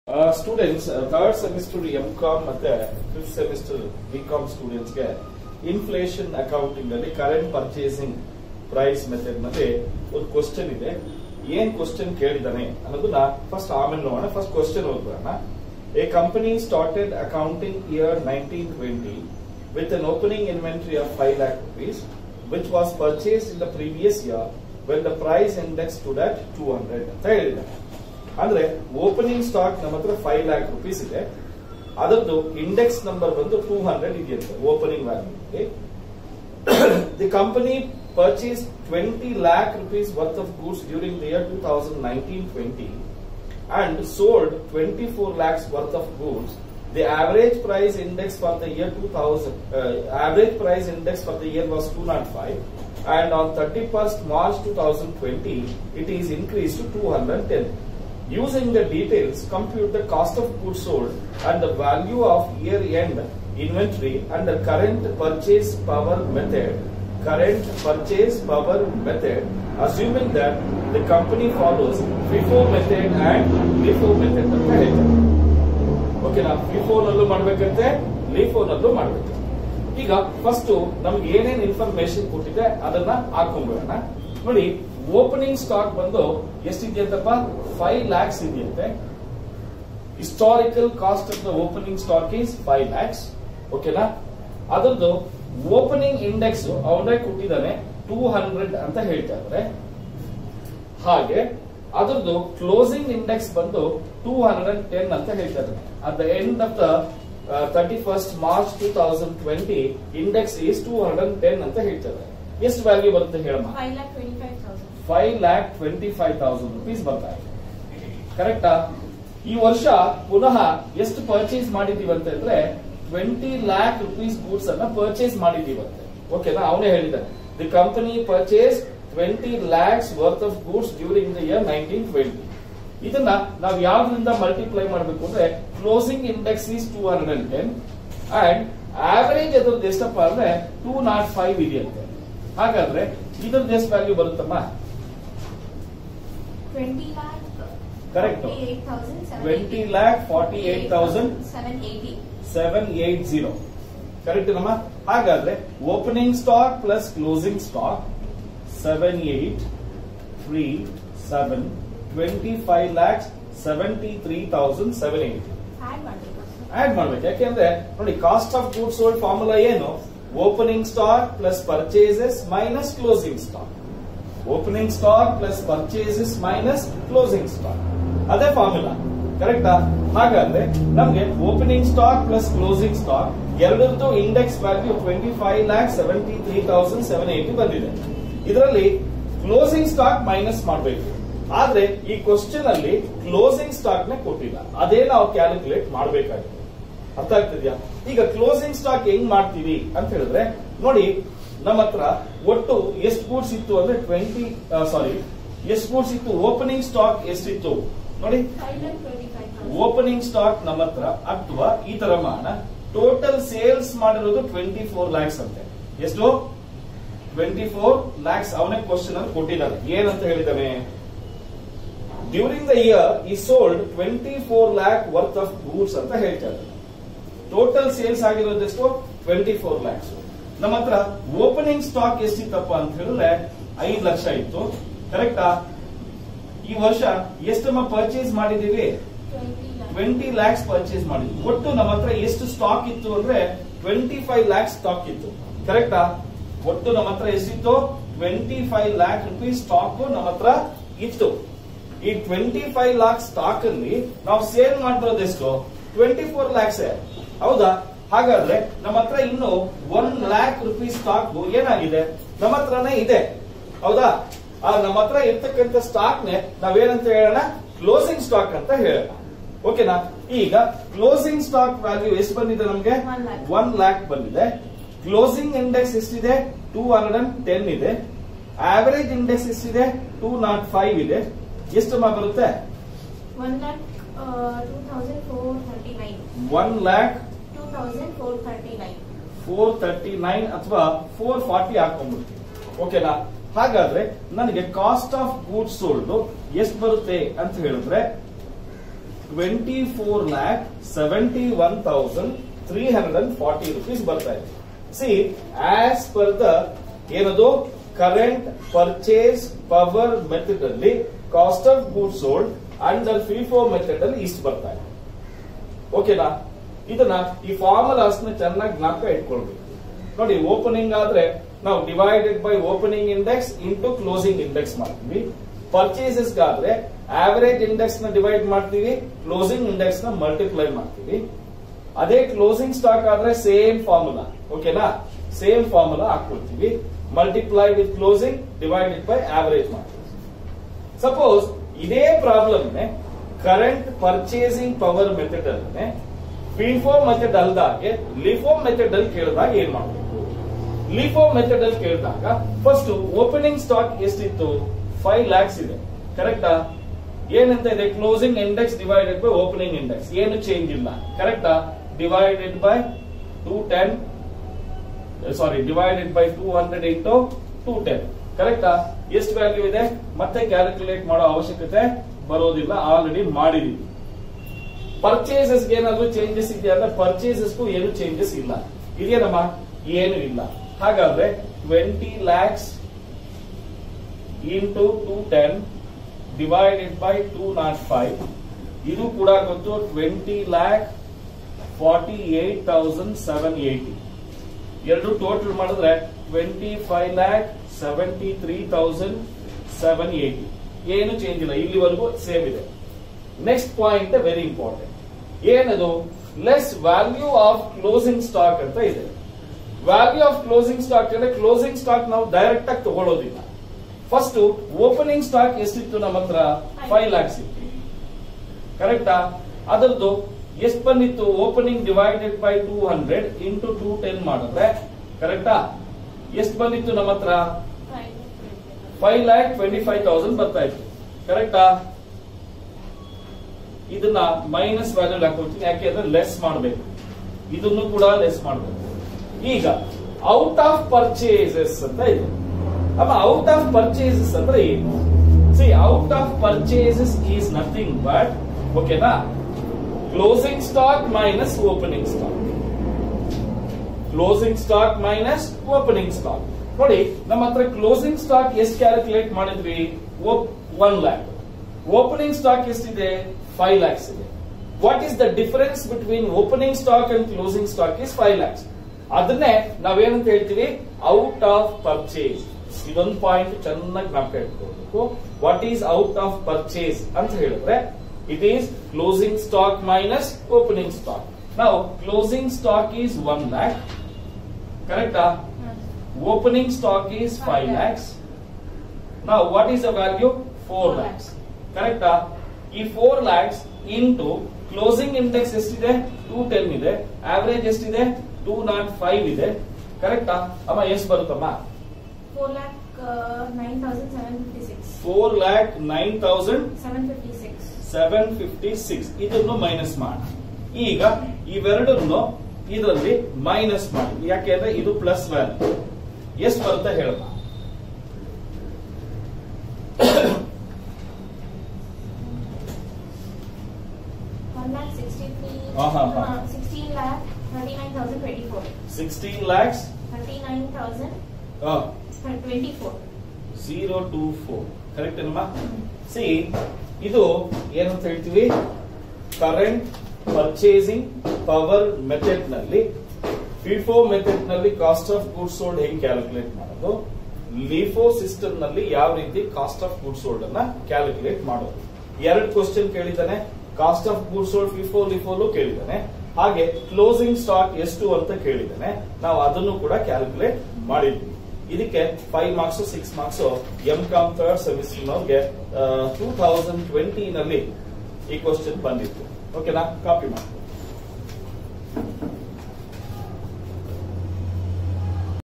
Students third semester M com ಮತ್ತೆ fifth semester B com ಸ್ಟೂಡೆಂಟ್ಸ್ಗೆ inflation accounting ಅಲ್ಲಿ current purchasing price method ನಲ್ಲಿ ಒಂದು ಕ್ವಶನ್ ಇದೆ ಏನ್ ಕ್ವಶನ್ ಕೇಳಿದಾನೆ ಅನ್ನೋದನ್ನ ಫಸ್ಟ್ ಆಮೇಲೆ ನೋಡೋಣ ಫಸ್ಟ್ ಕ್ವಶನ್ ಓದ್ಬೋಣ a company started accounting year nineteen twenty with an opening inventory of 5 lakh rupees, which was purchased in the previous year when the price index stood at 200 ಅಂತ ಹೇಳಿದ್ದಾರೆ ಅಂದ್ರೆ opening stock ನಮ್ಮ ಹತ್ರ five lakh rupees ಇದೆ ಅದರದ್ದು index number ಬಂದು two hundred ಇದೆಯಂತೆ opening value the company purchase twenty lakh rupees worth of goods during the year two thousand nineteen twenty and sold 24 lakhs worth of goods. The average price index for the year 2000, uh, average price index for the year was 205 and on 31st March 2020 it is increased to 210. Using the details, compute the cost of goods sold and the value of year end inventory and the current purchase power method current purchase power method assuming that the company follows FIFO method and LIFO method ಅಂತ ಹೇಳ್ತಾರೆ ಓಕೆನಾ FIFO ನಲ್ಲೂ ಮಾಡ್ಬೇಕಂತೆ LIFO ನಲ್ಲೂ ಮಾಡ್ಬೇಕು ಈಗ first ನಮ್ಗೆ ಏನೇನ್ information ಕೊಟ್ಟಿದೆ ಅದನ್ನ ಹಾಕೊಂಡ್ಬಿಡೋಣ ನೋಡಿ ಓಪನಿಂಗ್ ಸ್ಟಾಕ್ ಬಂದು ಎಷ್ಟಿದೆಯಂತಪ್ಪ ಫೈವ್ ಲ್ಯಾಕ್ಸ್ ಇದೆಯಂತೆ historical cost of the opening stock is five lakhs ಓಕೆನಾ ಅದರದ್ದು ಓಪನಿಂಗ್ ಇಂಡೆಕ್ಸ್ ಅವನೇ ಕೊಟ್ಟಿದ್ದಾನೆ ಟೂ ಹಂಡ್ರೆಡ್ ಅಂತ ಹೇಳ್ತಾ ಇದ್ದಾರೆ ಹಾಗೆ ಅದರದ್ದು ಕ್ಲೋಸಿಂಗ್ ಇಂಡೆಕ್ಸ್ ಬಂದು ಟೂ ಹಂಡ್ರೆಡ್ ಅಂಡ್ ಟೆನ್ ಅಂತ ಹೇಳ್ತಾ ಇದ್ದಾರೆ at the end of the thirty first March two thousand twenty index is two hundred and ten ಅಂತ ಹೇಳ್ತಾ ಇದ್ದಾರೆ ಎಷ್ಟು ವ್ಯಾಲ್ಯೂ ಬರುತ್ತೆ ಹೇಳಮ್ಮ Five lakh twenty-five thousand. Five lakh twenty five thousand rupees ಬರ್ತಾ ಇದೆ ಕರೆಕ್ಟಾ ಈ ವರ್ಷ ಪುನಃ ಎಷ್ಟು ಪರ್ಚೇಸ್ ಮಾಡಿದೀವಂತ ಅಂದ್ರೆ ಟ್ವೆಂಟಿ ಲ್ಯಾಕ್ ರುಪೀಸ್ ಗೂಡ್ಸ್ ಅನ್ನ ಪರ್ಚೇಸ್ ಮಾಡಿದೀವಂತೆ ಓಕೆನಾ ಅವನೇ ಹೇಳಿದ್ದಾನೆ the company purchase twenty lakhs worth of goods during the year nineteen twenty ಇದನ್ನ ನಾವು ಯಾವ್ದ್ರಿಂದ ಮಲ್ಟಿಪ್ಲೈ ಮಾಡಬೇಕು ಅಂದ್ರೆ closing index is two hundred and ten and average ಅದ್ರದ್ದು ಎಷ್ಟಪ್ಪ ಅಂದ್ರೆ ಟೂ ನಾಟ್ ಫೈವ್ ಇದೆಯಂತೆ ಹಾಗಾದ್ರೆ ಇದ್ರದ್ದು ಎಷ್ಟು ವ್ಯಾಲ್ಯೂ ಬರುತ್ತಮ್ಮ Twenty lakh. Correct. Forty-eight thousand seven. 20 lakh 48,000. Seven eighty. Seven eight zero correct ನಮ್ಮ ಹಾಗಾದ್ರೆ opening stock plus closing stock seven eight three seven twenty five lakhs seventy three thousand seven eight Add ಮಾಡ್ಬೇಕು. Add ಮಾಡ್ಬೇಕು ಯಾಕೆಂದ್ರೆ ನೋಡಿ cost of goods sold formula ಏನು opening stock plus purchases minus closing stock opening stock plus purchases minus closing stock ಅದೇ formula ಕರೆಕ್ಟಾ ಹಾಗಾದ್ರೆ ನಮ್ಗೆ opening stock plus closing stock ಎರಡರದ್ದು index value twenty five lakh seventy three thousand seven eighty ಬಂದಿದೆ ಇದರಲ್ಲಿ closing stock minus ಮಾಡಬೇಕು ಆದ್ರೆ ಈ ಕ್ವಶನ್ ಅಲ್ಲಿ ಕ್ಲೋಸಿಂಗ್ ಸ್ಟಾಕ್ ನ ಕೊಟ್ಟಿಲ್ಲ ಅದೇ ನಾವು ಕ್ಯಾಲ್ಕುಲೇಟ್ ಮಾಡಬೇಕಾಗಿದೆ ಅರ್ಥ ಆಗ್ತಿದ್ಯಾ ಈಗ ಕ್ಲೋಸಿಂಗ್ ಸ್ಟಾಕ್ ಹೆಂಗ್ ಮಾಡ್ತೀವಿ ಅಂತ ಹೇಳಿದ್ರೆ ನೋಡಿ ನಮ್ಮ ಹತ್ರ ಒಟ್ಟು ಎಷ್ಟು ಗೂಡ್ಸ್ ಇತ್ತು ಅಂದ್ರೆ ಟ್ವೆಂಟಿ ಸಾರಿ ಎಷ್ಟು ಗೂಡ್ಸ್ ಇತ್ತು ಓಪನಿಂಗ್ ಸ್ಟಾಕ್ ಎಷ್ಟಿತ್ತು ನೋಡಿ Five lakh twenty-five thousand. Opening stock ನಮ್ಮ ಹತ್ರ ಅಥವಾ ಈ ತರ ಮಾಡೋಣ ಟೋಟಲ್ ಸೇಲ್ಸ್ ಮಾಡಿರೋದು ಟ್ವೆಂಟಿ ಫೋರ್ ಲ್ಯಾಕ್ಸ್ ಅಂತೆ ಎಷ್ಟು ಟ್ವೆಂಟಿ ಫೋರ್ ಲ್ಯಾಕ್ಸ್ ಅವನೇ ಕ್ವಶನ್ ಅಲ್ಲಿ ಕೊಟ್ಟಿದ್ದಾನೆ ಏನಂತ ಹೇಳಿದ್ದಾನೆ ಡ್ಯೂರಿಂಗ್ ದ ಇಯರ್ ಈ sold twenty four lakh worth of goods ಅಂತ ಹೇಳ್ತಾ ಇದ್ದಾನೆ ಟೋಟಲ್ ಸೇಲ್ಸ್ ಆಗಿರೋದೆಷ್ಟು ಟ್ವೆಂಟಿ ಫೋರ್ ಲ್ಯಾಕ್ಸ್ ನಮ್ಮ ಹತ್ರ ಓಪನಿಂಗ್ ಸ್ಟಾಕ್ ಎಷ್ಟಿತ್ತಪ್ಪ ಅಂತ ಹೇಳಿದ್ರೆ ಐದು ಲಕ್ಷ ಇತ್ತು ಕರೆಕ್ಟಾ ಈ ವರ್ಷ ಎಷ್ಟಮ್ಮ ಪರ್ಚೇಸ್ ಮಾಡಿದೀವಿ Twenty lakh. Twenty lakhs purchase ಮಾಡಿದ್ವಿ ಒಟ್ಟು ನಮ್ಮ ಹತ್ರ ಎಷ್ಟು ಸ್ಟಾಕ್ ಇತ್ತು ಅಂದ್ರೆ ಟ್ವೆಂಟಿ ಫೈವ್ ಲ್ಯಾಕ್ಸ್ ಸ್ಟಾಕ್ ಇತ್ತು ಕರೆಕ್ಟಾ ಒಟ್ಟು ನಮ್ಮ ಹತ್ರ ಎಷ್ಟಿತ್ತು twenty five lakh rupees stock ನಮ್ಮ ಹತ್ರ ಇತ್ತು ಈ ಟ್ವೆಂಟಿ ಫೈವ್ ಲ್ಯಾಕ್ ಸ್ಟಾಕ್ ಅಲ್ಲಿ ನಾವು ಸೇಲ್ ಮಾಡಿರೋದು ಎಷ್ಟು ಟ್ವೆಂಟಿ ಫೋರ್ ಲ್ಯಾಕ್ಸ್ ಹೌದಾ ಹಾಗಾದ್ರೆ ನಮ್ಮ ಹತ್ರ ಇನ್ನು ಒನ್ ಲ್ಯಾಕ್ ರುಪೀಸ್ ಸ್ಟಾಕ್ ಏನಾಗಿದೆ ನಮ್ಮ ಹತ್ರನೇ ಇದೆ ಹೌದಾ ಆ ನಮ್ಮ ಹತ್ರ ಇರ್ತಕ್ಕಂಥ ಸ್ಟಾಕ್ ನೇ ನಾವೇನಂತ ಹೇಳೋಣ ಕ್ಲೋಸಿಂಗ್ ಸ್ಟಾಕ್ ಅಂತ ಹೇಳೋಣ ಓಕೆನಾ ಈಗ ಕ್ಲೋಸಿಂಗ್ ಸ್ಟಾಕ್ ವ್ಯಾಲ್ಯೂ ಎಷ್ಟು ಬಂದಿದೆ ನಮ್ಗೆ One lakh. ಒನ್ ಲ್ಯಾಕ್ ಬಂದಿದೆ ಕ್ಲೋಸಿಂಗ್ ಇಂಡೆಕ್ಸ್ ಎಷ್ಟಿದೆ ಟೂ ಹಂಡ್ರೆಡ್ ಅಂಡ್ ಟೆನ್ ಇದೆ ಆವರೇಜ್ ಇಂಡೆಕ್ಸ್ ಎಷ್ಟಿದೆ ಟೂ ನಾಟ್ ಫೈವ್ ಇದೆ ಎಷ್ಟಮ್ಮ ಬರುತ್ತೆ One lakh, uh, two thousand four thirty-nine. One lakh Two thousand four thirty-nine. Four thirty nine ಅಥವಾ ಫೋರ್ ಫಾರ್ಟಿ ಹಾಕೊಂಡ್ಬಿಡ್ತೀವಿ ಓಕೆನಾ ಹಾಗಾದ್ರೆ ನನಗೆ ಕಾಸ್ಟ್ ಆಫ್ ಗೂಡ್ಸ್ ಸೋಲ್ಡ್ ಎಷ್ಟು ಬರುತ್ತೆ ಅಂತ ಹೇಳಿದ್ರೆ twenty four lakh seventy one thousand three hundred and forty rupees ಬರ್ತಾ ಇದೆ ಸಿ ಆಸ್ ಪರ್ ದ ಏನದು ಕರೆಂಟ್ ಪರ್ಚೇಸ್ ಪವರ್ ಮೆಥಡ್ ಅಲ್ಲಿ cost of good sold under FIFO method ಅಲ್ಲಿ ಇಷ್ಟು ಬರ್ತಾ ಇದೆ ಓಕೆನಾ ಇದನ್ನ ಈ ಫಾರ್ಮುಲಾಸ್ ನ ಚೆನ್ನಾಗಿ ಜ್ಞಾಪಕ ಇಟ್ಕೊಳ್ಬೇಕು ನೋಡಿ ಓಪನಿಂಗ್ ಆದ್ರೆ ನಾವು divided by opening index into closing index ಮಾಡ್ತೀವಿ ಪರ್ಚೇಸಸ್ ಆದ್ರೆ ಆವರೇಜ್ ಇಂಡೆಕ್ಸ್ ನ ಡಿವೈಡ್ ಮಾಡ್ತೀವಿ ಕ್ಲೋಸಿಂಗ್ ಇಂಡೆಕ್ಸ್ ನ ಮಲ್ಟಿಪ್ಲೈ ಮಾಡ್ತೀವಿ ಅದೇ ಕ್ಲೋಸಿಂಗ್ ಸ್ಟಾಕ್ ಆದ್ರೆ ಸೇಮ್ ಫಾರ್ಮುಲಾ ಓಕೆನಾ ಸೇಮ್ ಫಾರ್ಮುಲಾ ಹಾಕೊಳ್ತೀವಿ multiply with closing divided by average ಮಾಡ್ತೀವಿ ಸಪೋಸ್ ಇದೇ problem current purchasing power method ಅಲ್ಲೇ ಫಿಫೋ ಮೆಥಡ್ ಅಲ್ದಾಗೆ ಲಿಫೋ ಮೆಥಡ್ ಅಲ್ಲಿ ಕೇಳಿದಾಗ ಏನ್ ಮಾಡಬೇಕು ಲಿಫೋ ಮೆಥಡ್ ಅಲ್ಲಿ ಕೇಳಿದಾಗ ಫಸ್ಟ್ ಓಪನಿಂಗ್ ಸ್ಟಾಕ್ ಎಷ್ಟಿತ್ತು ಫೈವ್ ಲ್ಯಾಕ್ಸ್ ಇದೆ ಕರೆಕ್ಟಾ ಏನಂತ ಇದೆ closing index divided by opening index ಏನು ಚೇಂಜ್ ಇಲ್ಲ ಕರೆಕ್ಟಾ divided by two ten sorry divided by two hundred into two ten ಕರೆಕ್ಟಾ ಎಷ್ಟು ವ್ಯಾಲ್ಯೂ ಇದೆ ಮತ್ತೆ ಕ್ಯಾಲ್ಕುಲೇಟ್ ಮಾಡೋ ಅವಶ್ಯಕತೆ ಬರೋದಿಲ್ಲ ಆಲ್ರೆಡಿ ಮಾಡಿದೀವಿ ಪರ್ಚೇಸಸ್ ಏನಾದ್ರು ಚೇಂಜಸ್ ಇದೆಯಾ ಅಂದ್ರೆ ಪರ್ಚೇಸಸ್ಗೂ ಏನು ಚೇಂಜಸ್ ಇಲ್ಲ ಇದೆಯೇನಮ್ಮ ಏನು ಇಲ್ಲ ಹಾಗಾದ್ರೆ twenty lakhs into two ten divided by two not five ಇದು ಕೂಡ ಗೊತ್ತು twenty lakh forty eight thousand seven eighty ಎರಡು ಟೋಟಲ್ ಮಾಡಿದ್ರೆ twenty five lakh seventy three thousand seven eighty ಏನು ಚೇಂಜ್ ಇಲ್ಲ ಇಲ್ಲಿವರೆಗೂ ಸೇಮ್ ಇದೆ ನೆಕ್ಸ್ಟ್ ಪಾಯಿಂಟ್ ವೆರಿ ಇಂಪಾರ್ಟೆಂಟ್ ಏನದು less value of closing stock ಅಂತ ಇದೆ ವ್ಯಾಲ್ಯೂ ಆಫ್ ಕ್ಲೋಸಿಂಗ್ ಸ್ಟಾಕ್ ಅಂದ್ರೆ ಕ್ಲೋಸಿಂಗ್ ಸ್ಟಾಕ್ ನಾವು ಡೈರೆಕ್ಟ್ ಆಗಿ ತಗೊಳ್ಳೋದಿಲ್ಲ ಫಸ್ಟ್ ಓಪನಿಂಗ್ ಸ್ಟಾಕ್ ಎಷ್ಟಿತ್ತು ನಮ್ಮ ಹತ್ರ ಫೈವ್ ಲ್ಯಾಕ್ಸ್ ಇತ್ತು ಕರೆಕ್ಟಾ ಅದರದ್ದು ಎಷ್ಟು ಬಂದಿತ್ತು opening divided by two hundred into two ten ಮಾಡಿದ್ರೆ ಕರೆಕ್ಟಾ ಎಷ್ಟು ಬಂದಿತ್ತು ನಮ್ಮ ಹತ್ರ five lakh twenty five thousand ಬರ್ತಾ ಇತ್ತು ಕರೆಕ್ಟಾ ಇದನ್ನ ಮೈನಸ್ ವ್ಯಾಲ್ಯೂ ಹಾಕೊಳ್ತೀನಿ ಯಾಕೆಂದ್ರೆ ಲೆಸ್ ಮಾಡಬೇಕು ಇದನ್ನು ಕೂಡ ಲೆಸ್ ಮಾಡಬೇಕು ಈಗ ಔಟ್ ಆಫ್ ಪರ್ಚೇಸಸ್ ಅಂತ ಇದೆ ಅಮ್ಮ ಔಟ್ ಆಫ್ ಪರ್ಚೇಸಸ್ ಅಂದ್ರೆ ಏನು see out of purchases is nothing but ಓಕೆನಾ closing stock minus opening stock closing stock minus opening stock ನೋಡಿ ನಮ್ಮ ಹತ್ರ ಕ್ಲೋಸಿಂಗ್ ಸ್ಟಾಕ್ ಎಷ್ಟು ಕ್ಯಾಲ್ಕುಲೇಟ್ ಮಾಡಿದ್ವಿ ಒನ್ ಲ್ಯಾಕ್ ಓಪನಿಂಗ್ ಸ್ಟಾಕ್ ಎಷ್ಟಿದೆ ಫೈವ್ ಲ್ಯಾಕ್ಸ್ ಇದೆ what is the difference between opening stock and closing stock is five lakhs ಅದನ್ನೇ ನಾವೇನಂತ ಹೇಳ್ತೀವಿ ಔಟ್ ಆಫ್ ಪರ್ಚೇಸ್ ಇದೊಂದು ಪಾಯಿಂಟ್ ಚೆನ್ನಾಗಿ ಜ್ಞಾಪಕ ಇಟ್ಕೋಬೇಕು what is out of purchase ಅಂತ ಹೇಳಿದ್ರೆ it is closing stock minus opening stock ನಾವು closing stock is one lakh ಕರೆಕ್ಟಾ opening stock is five lakhs ನಾವು what is the value four lakhs ಕರೆಕ್ಟಾ ಈ four lakhs into closing index ಎಷ್ಟಿದೆ ಟೂ ಟೆನ್ ಇದೆ average ಎಷ್ಟಿದೆ ಟೂ ನಾಟ್ ಫೈವ್ ಇದೆ ಕರೆಕ್ಟಾ ಅಮ್ಮ ಎಷ್ಟು ಬರುತ್ತಮ್ಮ Four lakh uh, nine thousand seven fifty six. Four lakh nine thousand Seven fifty six. Seven fifty six ಇದನ್ನು ಮೈನಸ್ ಮಾಡಿ ಈಗ ಇವೆರಡನ್ನು ಇದರಲ್ಲಿ ಮೈನಸ್ ಮಾಡಿ ಯಾಕೆಂದ್ರೆ ಇದು ಪ್ಲಸ್ ವ್ಯಾಲ್ಯೂ ಎಷ್ಟು ಬರುತ್ತೆ ಹೇಳಮ್ಮ One lakh sixty three. Uh-huh, uh-huh. Sixteen lakh thirty nine thousand twenty four. Sixteen lakhs Thirty nine thousand twenty four. Zero two four correct ಏನಮ್ಮ ಸಿ ಇದು ಏನಂತ ಹೇಳ್ತೀವಿ ಕರೆಂಟ್ ಪರ್ಚೇಸಿಂಗ್ ಪವರ್ ಮೆಥಡ್ ನಲ್ಲಿ ಫಿಫೋ ಮೆಥಡ್ ನಲ್ಲಿ cost of goods sold ಹೆಂಗ್ calculate ಮಾಡೋದು LIFO system ನಲ್ಲಿ ಯಾವ ರೀತಿ ಕಾಸ್ಟ್ ಆಫ್ ಗುಡ್ಸ್ ಸೋಲ್ಡ್ ಅನ್ನ ಕ್ಯಾಲ್ಕುಲೇಟ್ ಮಾಡೋದು ಎರಡು ಕ್ವಶನ್ ಕೇಳಿದ್ದಾನೆ cost of goods sold FIFO ಲಿಫೋಲು ಕೇಳಿದ್ದಾನೆ ಹಾಗೆ ಕ್ಲೋಸಿಂಗ್ ಸ್ಟಾಕ್ ಎಷ್ಟು ಅಂತ ಕೇಳಿದ್ದಾನೆ ನಾವು ಅದನ್ನು ಕೂಡ ಕ್ಯಾಲ್ಕುಲೇಟ್ ಮಾಡಿದ್ವಿ ಇದಕ್ಕೆ five marks six marks M com third ಸೆಮಿಸ್ಟರ್ನವ್ರಿಗೆ ಟೂ ತೌಸಂಡ್ ಟ್ವೆಂಟಿ ನಲ್ಲಿ ಈ ಕ್ವಶನ್ ಬಂದಿತ್ತು ಓಕೆನಾ ಕಾಪಿ ಮಾಡಿ